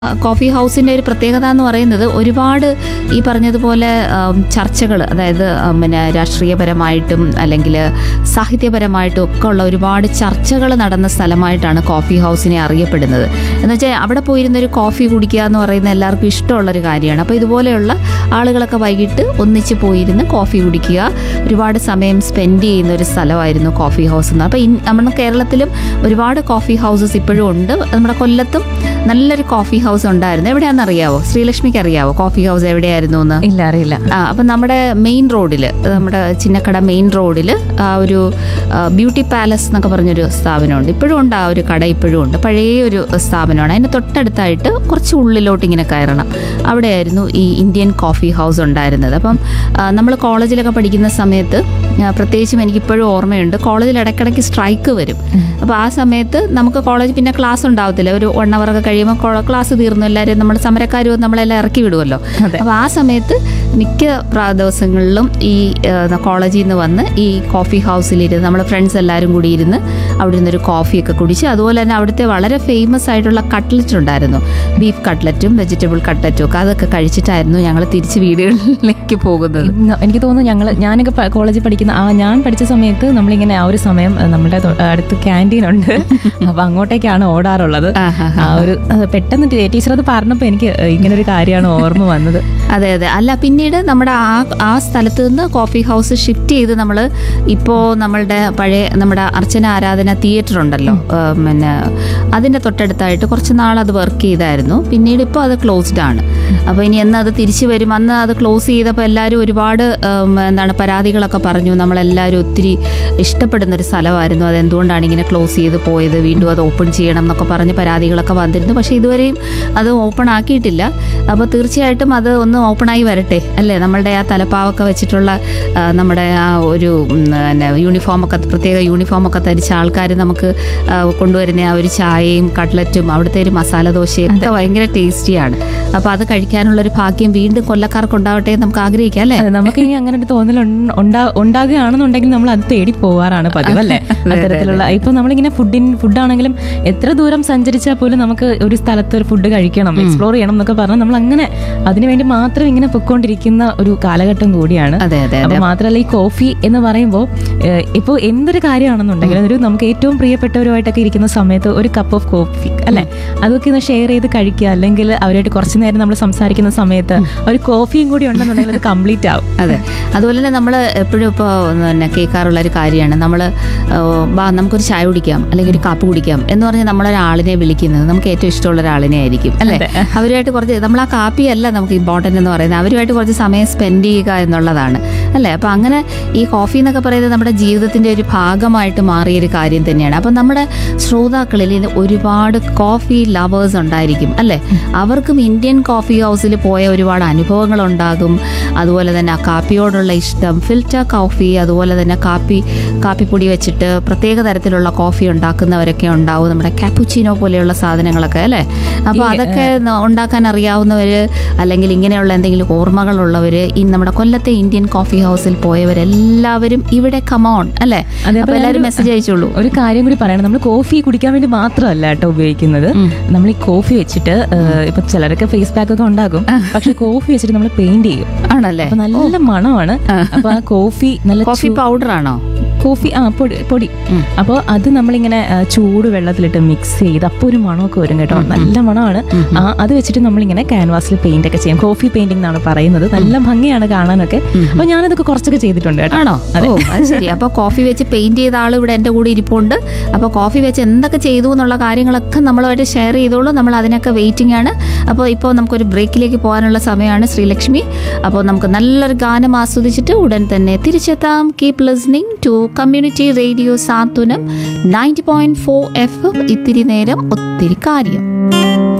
Coffee ഹൗസിൻ്റെ ഒരു പ്രത്യേകത എന്ന് പറയുന്നത് ഒരുപാട് ഈ പറഞ്ഞതുപോലെ ചർച്ചകൾ അതായത് ഉം, പിന്നെ രാഷ്ട്രീയപരമായിട്ടും അല്ലെങ്കിൽ സാഹിത്യപരമായിട്ടും ഒക്കെ ഉള്ള ഒരുപാട് ചർച്ചകൾ നടന്ന സ്ഥലമായിട്ടാണ് കോഫി ഹൗസിനെ അറിയപ്പെടുന്നത് എന്ന് വെച്ചാൽ അവിടെ പോയിരുന്ന ഒരു കോഫി കുടിക്കുക എന്ന് പറയുന്ന എല്ലാവർക്കും ഇഷ്ടമുള്ളൊരു കാര്യമാണ് അപ്പോൾ ഇതുപോലെയുള്ള ആളുകളൊക്കെ വൈകിട്ട് ഒന്നിച്ച് പോയിരുന്ന് കോഫി കുടിക്കുക ഒരുപാട് സമയം സ്പെൻഡ് ചെയ്യുന്ന ഒരു സ്ഥലമായിരുന്നു കോഫി ഹൗസ് എന്ന് അപ്പോൾ നമ്മുടെ കേരളത്തിലും ഒരുപാട് കോഫി ഹൗസസ് ഇപ്പോഴും ഉണ്ട് നമ്മുടെ കൊല്ലത്തും നല്ലൊരു കോഫി ഹൗസ് ഉണ്ടായിരുന്നു എവിടെയാണെന്ന് അറിയാവോ ശ്രീലക്ഷ്മിക്ക് അറിയാവോ കോഫി ഹൗസ് എവിടെയായിരുന്നു എന്ന് ഇല്ല അറിയില്ല ആ അപ്പം നമ്മുടെ മെയിൻ റോഡിൽ നമ്മുടെ ചിന്നക്കട മെയിൻ റോഡിൽ ആ ഒരു ആ, ബ്യൂട്ടി പാലസ് എന്നൊക്കെ പറഞ്ഞൊരു സ്ഥാപനമുണ്ട് ഇപ്പോഴും ഉണ്ട് ആ ഒരു കട ഇപ്പോഴും ഉണ്ട് പഴയ ഒരു സ്ഥാപനമാണ് അതിന് തൊട്ടടുത്തായിട്ട് കുറച്ച് ഉള്ളിലോട്ട് ഇങ്ങനെ കയറണം അവിടെയായിരുന്നു ഈ ഇന്ത്യൻ കോഫി ഹൗസ് ഉണ്ടായിരുന്നത് അപ്പം നമ്മൾ കോളേജിലൊക്കെ പഠിക്കുന്ന സമയത്ത് ആ, പ്രത്യേകിച്ചും എനിക്കിപ്പോഴും ഓർമ്മയുണ്ട് കോളേജിൽ ഇടയ്ക്കിടയ്ക്ക് സ്ട്രൈക്ക് വരും അപ്പോൾ ആ സമയത്ത് നമുക്ക് കോളേജ് പിന്നെ ക്ലാസ് ഉണ്ടാവത്തില്ല ഒരു വൺ അവർ ഒക്കെ കഴിയുമ്പോൾ ക്ലാസ് തീർന്നു എല്ലാവരും നമ്മൾ സമരക്കാരും നമ്മളെല്ലാം ഇറക്കി വിടുമല്ലോ അതെ. അപ്പോൾ ആ സമയത്ത് മിക്ക പ്രാ- ദിവസങ്ങളിലും ഈ ഏഹ്, കോളേജിൽ നിന്ന് വന്ന് ഈ കോഫി ഹൗസിലിരുന്ന് നമ്മൾ ഫ്രണ്ട്സ് എല്ലാവരും കൂടി ഇരുന്ന് അവിടെ നിന്നൊരു കോഫിയൊക്കെ കുടിച്ച് അതുപോലെ തന്നെ അവിടുത്തെ വളരെ ഫേമസ് ആയിട്ടുള്ള കട്ട്ലറ്റ് ഉണ്ടായിരുന്നു ബീഫ് കട്ട്ലറ്റും വെജിറ്റബിൾ കട്ട്ലറ്റും ഒക്കെ അതൊക്കെ കഴിച്ചിട്ടായിരുന്നു ഞങ്ങൾ തിരിച്ച് വീടുകളിലേക്ക് പോകുന്നത് ഇന്ന് എനിക്ക് തോന്നുന്നു ഞങ്ങൾ ഞാനൊക്കെ പ- കോളേജിൽ പഠിക്കുന്ന ആ ഞാൻ പഠിച്ച സമയത്ത് നമ്മളിങ്ങനെ ആ ഒരു സമയം അഹ് നമ്മുടെ തൊ- അടുത്ത് ക്യാൻറ്റീൻ ഉണ്ട് അപ്പൊ അങ്ങോട്ടേക്കാണ് ഓടാറുള്ളത് ആഹാ. ആ ഒരു അഹ് പെട്ടെന്ന് ടീ- ടീച്ചർ അത് പറഞ്ഞപ്പോൾ എനിക്ക് ഇങ്ങനെ ഒരു കാര്യമാണ് ഓർമ്മ വന്നത് അതെ അതെ അല്ല പിന്നീട് നമ്മുടെ ആ ആ സ്ഥലത്ത് നിന്ന് കോഫി ഹൗസ് ഷിഫ്റ്റ് ചെയ്ത് നമ്മൾ ഇപ്പോൾ നമ്മളുടെ പഴയ നമ്മുടെ അർച്ചന ആരാധന തിയേറ്റർ ഉണ്ടല്ലോ ഏഹ് പിന്നെ അതിൻ്റെ തൊട്ടടുത്തായിട്ട് കുറച്ച് നാൾ അത് വർക്ക് ചെയ്തായിരുന്നു പിന്നീട് ഇപ്പോൾ അത് ക്ലോസ്ഡ് ആണ് അപ്പോൾ ഇനി എന്ന് അത് തിരിച്ചു വരും അന്ന് അത് ക്ലോസ് ചെയ്തപ്പോൾ എല്ലാവരും ഒരുപാട് ഏം, എന്താണ് പരാതികളൊക്കെ പറഞ്ഞു നമ്മളെല്ലാവരും ഒത്തിരി ഇഷ്ടപ്പെടുന്ന ഒരു സ്ഥലമായിരുന്നു അത് എന്തുകൊണ്ടാണ് ഇങ്ങനെ ക്ലോസ് ചെയ്ത് പോയത് വീണ്ടും അത് ഓപ്പൺ ചെയ്യണം എന്നൊക്കെ പറഞ്ഞ് പരാതികളൊക്കെ വന്നിരുന്നു പക്ഷേ ഇതുവരെയും അത് ഓപ്പൺ ആക്കിയിട്ടില്ല അപ്പോൾ തീർച്ചയായിട്ടും അത് ഒന്ന് ഓപ്പണായി വരട്ടെ അല്ലേ നമ്മളുടെ ആ തലപ്പാവൊക്കെ വെച്ചിട്ടുള്ള ആ, നമ്മുടെ ആ ഒരു ഉം, പിന്നെ യൂണിഫോമൊക്കെ പ്രത്യേക യൂണിഫോമൊക്കെ ധരിച്ച ആൾക്കാർ നമുക്ക് ആ, കൊണ്ടുവരുന്ന ആ ഒരു ചായയും കട്ട്ലറ്റും അവിടുത്തെ ഒരു മസാല ദോശയും ഒക്കെ ഭയങ്കര ടേസ്റ്റിയാണ് അപ്പോൾ അത് കഴിക്കാനുള്ള ഒരു ഭാഗ്യം വീണ്ടും കൊല്ലക്കാർക്ക് ഉണ്ടാവട്ടെ എന്ന് നമുക്ക് ആഗ്രഹിക്കാം അല്ലേ അതെ നമുക്ക് ഇനി അങ്ങനെ ഒരു തോന്നൽ ഉണ്ട- ഉണ്ടാ- ഉണ്ടാകുകയാണെന്നുണ്ടെങ്കിൽ നമ്മൾ അത് തേടി പോവാറാണ് പതിവ് അല്ലേ അത്തരത്തിലുള്ള ഇപ്പൊ നമ്മളിങ്ങനെ ഫുഡിൻ ഫുഡാണെങ്കിലും എത്ര ദൂരം സഞ്ചരിച്ചാൽ പോലും നമുക്ക് ഒരു സ്ഥലത്ത് ഒരു ഫുഡ് കഴിക്കണം എക്സ്പ്ലോർ ചെയ്യണം എന്നൊക്കെ പറഞ്ഞാൽ നമ്മൾ അങ്ങനെ അതിനുവേണ്ടി മാത്രം ഇങ്ങനെ പൊയ്ക്കൊണ്ടിരിക്കുന്ന ഒരു കാലഘട്ടം കൂടിയാണ് അതെ അതെ അപ്പൊ അതെ മാത്രമല്ല ഈ കോഫി എന്ന് പറയുമ്പോൾ ഇപ്പോൾ എന്തൊരു കാര്യമാണെന്നുണ്ടെങ്കിലും ഒരു നമുക്ക് ഏറ്റവും പ്രിയപ്പെട്ടവരുമായിട്ടൊക്കെ ഇരിക്കുന്ന സമയത്ത് ഒരു കപ്പ് ഓഫ് കോഫി അല്ലെ അതൊക്കെ ഒന്ന് ഷെയർ ചെയ്ത് കഴിക്കുക അല്ലെങ്കിൽ അവരായിട്ട് കുറച്ച് നേരം നമ്മൾ സംസാരിക്കുന്ന സമയത്ത് ഒരു കോഫിയും കൂടി ഉണ്ടെന്നുണ്ടെങ്കിൽ അത് കംപ്ലീറ്റ് ആവും അതെ അതുപോലെ തന്നെ നമ്മൾ എപ്പോഴും ഇപ്പോൾ പിന്നെ കേൾക്കാറുള്ള ഒരു കാര്യമാണ് നമ്മൾ ബാ നമുക്കൊരു ചായ കുടിക്കാം അല്ലെങ്കിൽ ഒരു കാപ്പ് കുടിക്കാം എന്ന് പറഞ്ഞ് നമ്മളൊരാളിനെ വിളിക്കുന്നത് നമുക്ക് ഏറ്റവും ഇഷ്ടമുള്ള ഒരാളിനെ ആയിരിക്കും അല്ലേ അവരുമായിട്ട് കുറച്ച് നമ്മൾ ആ കാപ്പിയല്ല നമുക്ക് ഇമ്പോർട്ടൻ്റ് എന്ന് പറയുന്നത് അവരുമായിട്ട് കുറച്ച് സമയം സ്പെൻഡ് ചെയ്യുക എന്നുള്ളതാണ് അല്ലേ അപ്പോൾ അങ്ങനെ ഈ കോഫി എന്നൊക്കെ പറയുന്നത് നമ്മുടെ ജീവിതത്തിൻ്റെ ഒരു ഭാഗമായിട്ട് മാറിയൊരു കാര്യം തന്നെയാണ് അപ്പം നമ്മുടെ ശ്രോതാക്കളിൽ ഇന്ന് ഒരുപാട് കോഫി ലവേഴ്സ് ഉണ്ടായിരിക്കും അല്ലേ അവർക്കും ഇന്ത്യൻ കോഫി ഹൗസിൽ പോയ ഒരുപാട് അനുഭവങ്ങൾ ഉണ്ടാകും അതുപോലെ തന്നെ ആ കാപ്പിയോടുള്ള ഇഷ്ടം ഫിൽറ്റർ കോഫി അതുപോലെ തന്നെ കാപ്പി കാപ്പിപ്പൊടി വെച്ചിട്ട് പ്രത്യേക തരത്തിലുള്ള കോഫി ഉണ്ടാക്കുന്നവരൊക്കെ ഉണ്ടാവും നമ്മുടെ കാപ്പുച്ചിനോ പോലെയുള്ള സാധനങ്ങളൊക്കെ അല്ലേ അപ്പോൾ അതൊക്കെ ന- ഉണ്ടാക്കാൻ അറിയാവുന്നവർ അല്ലെങ്കിൽ ഇങ്ങനെയുള്ള എന്തെങ്കിലും ഓർമ്മകളുള്ളവർ ഈ നമ്മുടെ കൊല്ലത്തെ ഇന്ത്യൻ കോഫി ഹൗസിൽ പോയവരെല്ലാവരും ഇവിടെ കമോൺ അല്ലേ അതേപോലെ അപ്പോൾ എല്ലാവരും ഒരു- മെസ്സേജ് അയച്ചോളൂ ഒരു കാര്യം കൂടി പറയണം നമ്മൾ കോഫി കുടിക്കാൻ വേണ്ടി മാത്രമല്ല കേട്ടോ ഉപയോഗിക്കുന്നത് നമ്മൾ ഈ കോഫി വെച്ചിട്ട് ഏഹ്, ഇപ്പൊ ചിലരൊക്കെ ഫേസ് പാക്ക് ഒക്കെ ഉണ്ടാകും പക്ഷെ കോഫി വെച്ചിട്ട് നമ്മൾ പെയിന്റ് ചെയ്യും ആണല്ലേ അപ്പൊ നല്ല മണമാണ് അപ്പൊ ആ കോഫി നല്ല കോഫി പൗഡർ ആണോ കോഫി ആ പൊടി പൊടി ഉം. അപ്പോൾ അത് നമ്മളിങ്ങനെ ആ, ചൂട് വെള്ളത്തിലിട്ട് മിക്സ് ചെയ്ത് അപ്പോൾ ഒരു മണമൊക്കെ വരും കേട്ടോ നല്ല മണമാണ് ആ അത് വെച്ചിട്ട് നമ്മളിങ്ങനെ ക്യാൻവാസിൽ പെയിന്റ് ഒക്കെ ചെയ്യും കോഫി പെയിന്റിംഗ് എന്നാണ് പറയുന്നത് നല്ല ഭംഗിയാണ് കാണാനൊക്കെ അപ്പോൾ ഞാനതൊക്കെ കുറച്ചൊക്കെ ചെയ്തിട്ടുണ്ട് കേട്ടോ ആണോ ഓ അത് ശരി അപ്പൊ കോഫി വെച്ച് പെയിന്റ് ചെയ്ത ആൾ ഇവിടെ എന്റെ കൂടെ ഇരിപ്പുണ്ട് അപ്പൊ കോഫി വെച്ച് എന്തൊക്കെ ചെയ്തു എന്നുള്ള കാര്യങ്ങളൊക്കെ നമ്മളുമായിട്ട് ഷെയർ ചെയ്തോളൂ നമ്മൾ അതിനൊക്കെ വെയിറ്റിംഗ് ആണ് അപ്പോൾ ഇപ്പോൾ നമുക്കൊരു ബ്രേക്കിലേക്ക് പോകാനുള്ള സമയമാണ് ശ്രീലക്ഷ്മി അപ്പോൾ നമുക്ക് നല്ലൊരു ഗാനം ആസ്വദിച്ചിട്ട് ഉടൻ തന്നെ തിരിച്ചെത്താം keep listening to community radio Santhwanam ninety point four F ഇത്തിരി നേരം ഒത്തിരി കാര്യം